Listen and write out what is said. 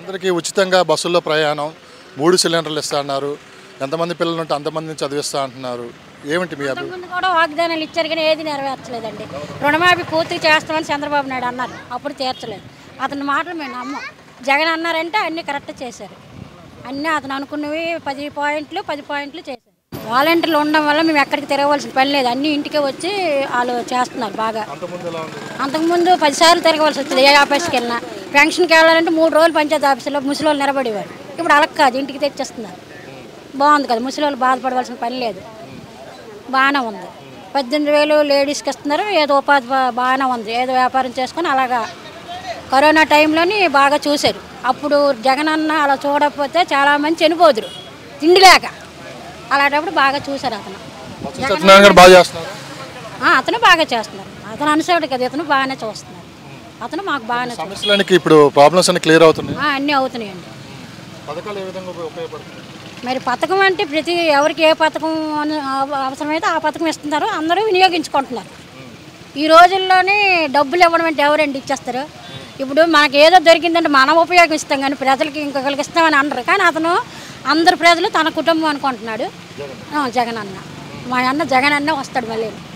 అందరికీ ఉచితంగా బస్సుల్లో ప్రయాణం మూడు సిలిండర్లు ఇస్తా అన్నారు ఎంతమంది పిల్లలు ఉంటే అంతమందిని చదివిస్తా అంటున్నారు ఏమిటి మీ అభిప్రాయం ముందు కూడా వాగ్దానాలు ఇచ్చారు కానీ ఏది నెరవేర్చలేదండి రుణమాఫీ పూర్తిగా చేస్తామని చంద్రబాబు నాయుడు అన్నారు అప్పుడు తీర్చలేదు అతని మాటలు మేము నమ్మం జగన్ అన్నారంటే అన్నీ కరెక్ట్ చేశారు అన్నీ అతను అనుకున్నవి పది పాయింట్లు పది పాయింట్లు చేశారు వాలంటీర్లు ఉండడం వల్ల మేము ఎక్కడికి తిరగవలసిన పని లేదు అన్ని ఇంటికే వచ్చి వాళ్ళు చేస్తున్నారు బాగా అంతకుముందు ఎలా ఉంది అంతకుముందు పదిసార్లు తిరగవలసి వచ్చింది ఏ ఆఫీస్కి వెళ్ళినా పెన్షన్కి వెళ్ళాలంటే మూడు రోజులు పంచాయతీ ఆఫీసులో ముసలి వాళ్ళు నిలబడేవారు ఇప్పుడు అలా కాదు ఇంటికి తెచ్చేస్తున్నారు బాగుంది కదా ముసలి వాళ్ళు బాధపడవలసిన పని లేదు బాగానే ఉంది పద్దెనిమిది వేలు లేడీస్కి ఇస్తున్నారు ఏదో ఉపాధి బా- బాగానే ఉంది ఏదో వ్యాపారం చేసుకొని అలాగా కరోనా టైంలోని బాగా చూశారు అప్పుడు జగన్ అన్న అలా చూడకపోతే చాలామంది చనిపోదురు తిండి లేక అలాంటప్పుడు బాగా చూశారు అతను బొత్స సత్యనారాయణ గారు బాగా చేస్తున్నారు ఆ, అతను బాగా చేస్తున్నారు అతను అనుసేవాడు కదా ఇతను బాగానే చూస్తున్నారు అతను మాకు బాగానే చూస్తున్నారు. సమస్యలకి ఇప్పుడు ప్రాబ్లమ్స్ అన్ని క్లియర్ అవుతున్నాయి ఆ, అన్నీ అవుతున్నాయండి పథకాలు ఏ విధంగా ఉప- ఉపయోగపడుతున్నాయి మరి పథకం అంటే ప్రతి ఎవరికి ఏ పథకం అను- అవ- అవసరమైతే ఆ పథకం ఇస్తున్నారు అందరూ వినియోగించుకుంటున్నారు ఈ రోజుల్లోనే డబ్బులు ఇవ్వడం అంటే ఎవరండి ఇచ్చేస్తారు ఇప్పుడు మనకి ఏదో దొరికిందంటే మనం ఉపయోగిస్తాం కానీ ప్రజలకి ఇంకొకరికి ఇస్తామని అనరు కానీ అతను అందరు ప్రజలు తన కుటుంబం అనుకుంటున్నాడు ఆ, జగన్ అన్న మా అన్న జగన్ అన్న వస్తాడు మళ్ళీ